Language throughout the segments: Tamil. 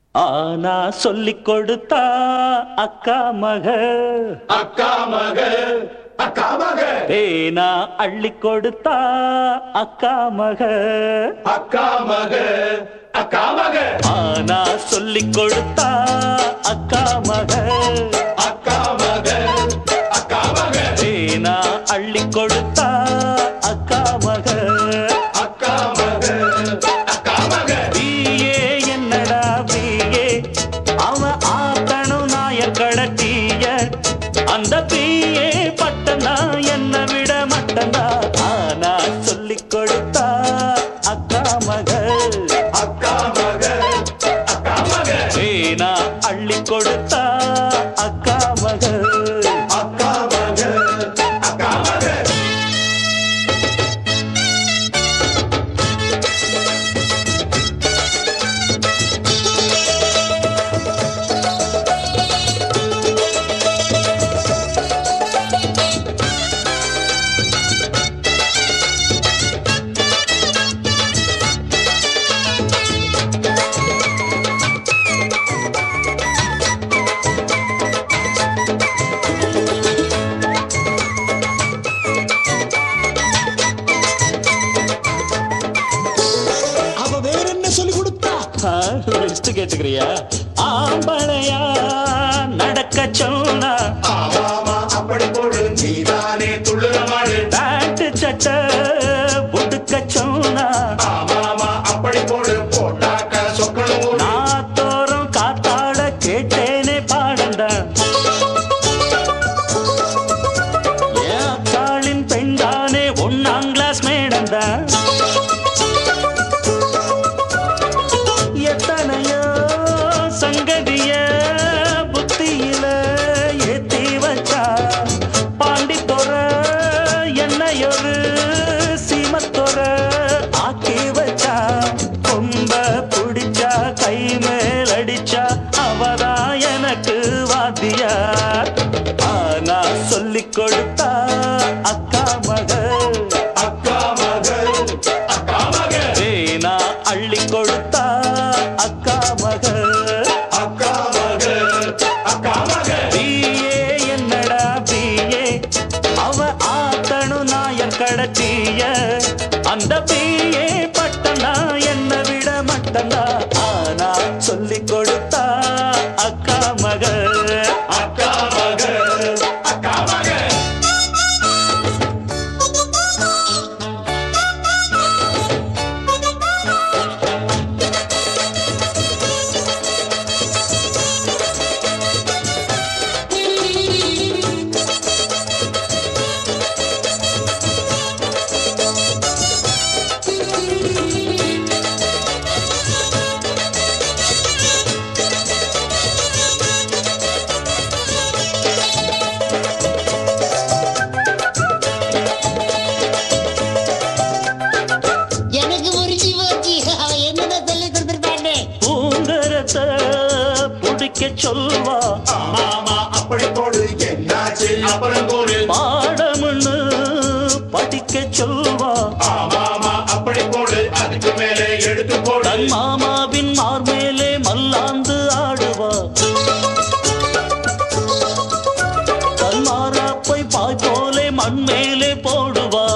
ஆனா சொல்லிக் கொடுத்தா அக்கா மக அக்கா மக அக்கா மக தேனா அள்ளி கொடுத்தா அக்கா மக அக்கா மக அக்கா மக ஆனா சொல்லிக் கொடுத்தா அக்கா மக அக்கா மக அக்கா மக தேனா அள்ளி கொடுத்தா அக்கா மக அக்கா மக அக்கா மக பிஏ என்னடா பிஏ அவன் ஆத்தனும் நாய கடத்திய அந்த பிஏ பட்டனா என்ன விட மட்டனா ஆனா சொல்லிக் கொடுத்தா அக்கா மக அக்கா மக அக்கா மக ஏனா அள்ளி கொடுத்தா அக்கா மக அக்கா மக அக்கா மக அவ வேற என்ன சொல்லி கொடுத்தா லிஸ்ட் கேட்டுக்கிறியா ஆம்பளையா நடக்க சொன்னா ஆமாமா அப்படி போடு நீதானே துள்ளுற மாடு பேண்ட் சட்டை உடுக்க சொன்னா ஆமாமா அப்படி போடு போட்டாக்க சொக்கணும் ஓடு. நாத்தோறும் காத்தாட கேட்டேனே பாடண்டா என் அக்காளின் பெண்தானே ஒன்னாம் கிளாஸ் மேடந்தா எத்தனையோ சங்கதிய புத்தியில ஏத்தி வச்சா பாண்டித்தொர என்னையொரு சீமத்தொர ஆக்கி வச்சா கொம்ப புடிச்சா கை மேல் அடிச்சா அவதா எனக்கு வாத்தியார் ஆனா சொல்லிக் கொடுத்தா அக்கா மகள் அக்கா மக அக்கா மக தேனா அள்ளி கொடுத்தா அக்கா மக அக்கா மக அக்கா மக பிஏ என்னடா பிஏ அவ ஆத்தனு நாயர் கடத்திய அந்த பிஏ பட்டனா என்ன விட மட்டனா ஆனா சொல்லிக் கொடுத்தா அக்கா மக அக்கா மக அக்கா மக எனக்கு முறிஞ்சு போச்சு அவ என்னதான் சொல்லி கொடுத்துருப்பாண்டே பூங்கரத்தை பிடிக்க சொல்வா ஆமாமா அப்படி போடு என்னாச்சு அப்புறம் போடு பாடம்னு படிக்க சொல்வா ஆமாமா அப்படி போடு அதுக்கு மேலே எடுத்து போடு தன் மாமாவின் மார்மேலே மல்லாந்து ஆடுவா தன் மாறாப்பை பாய் போலே மண் மேலே போடுவா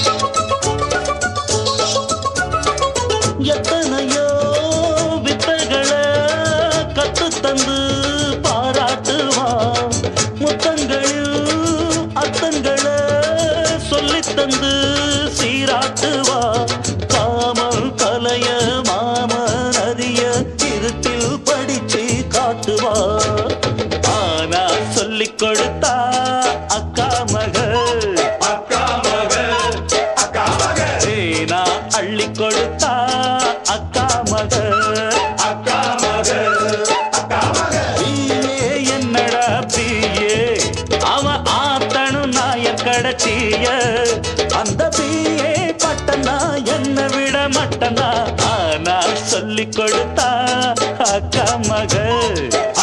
எத்தனையோ வித்தைகளை கத்து தந்து பாராட்டுவா முத்தங்களில் அத்தங்களை சொல்லித் தந்து சீராட்டுவா காமல் கலைய மாமன் அறிய இருட்டில் படிச்சு காட்டுவா ஆனா சொல்லிக் கொடுத்தா அக்கா மகள் அக்கா மக அக்கா மக தேனா அள்ளி கொடுத்தா அக்கா மகள் அக்கா மக அக்கா மக பிஏ என்னடா பிஏ அவன் ஆத்தனு நாய கடத்திய அந்த பிஏ பட்டனா என்ன விட மட்டனா ஆனா சொல்லிக் கொடுத்தா அக்கா மகள்